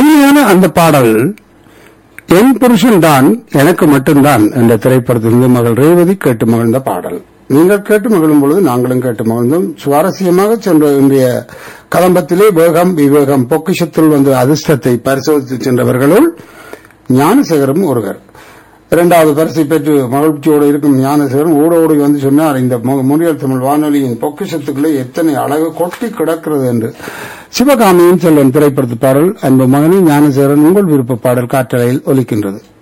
உண்மையான அந்த பாடல் என் புருஷன் தான் எனக்கு மட்டும்தான் என்ற திரைப்படத்திலிருந்து மகள் ரேவதி கேட்டு மகிழ்ந்த பாடல் நீங்கள் கேட்டு மகிழும் பொழுது நாங்களும் கேட்டு மகிழ்ந்தோம் சுவாரஸ்யமாக சென்ற இன்றைய கலம்பத்திலே வேகம் விவேகம் பொக்கிஷத்தில் வந்த அதிர்ஷ்டத்தை பரிசோதித்து சென்றவர்களுள் ஞானசேகரும் ஒருவர் இரண்டாவது பரிசை பெற்று மகிழ்ச்சியோடு இருக்கும் ஞானசேகரன் ஓட ஓடி வந்து சொன்னார் இந்த மு- முனியல் தமிழ் வானொலியின் பொக்கிஷத்துக்குள்ளே எத்தனை அழகு கொட்டி கிடக்கிறது என்று சிவகாமியின் செல்வன் திரைப்படத்து பாடல் அன்பு மகனே ஞானசேகரன் உங்கள் விருப்ப பாடல் காற்றலையில் ஒலிக்கின்றது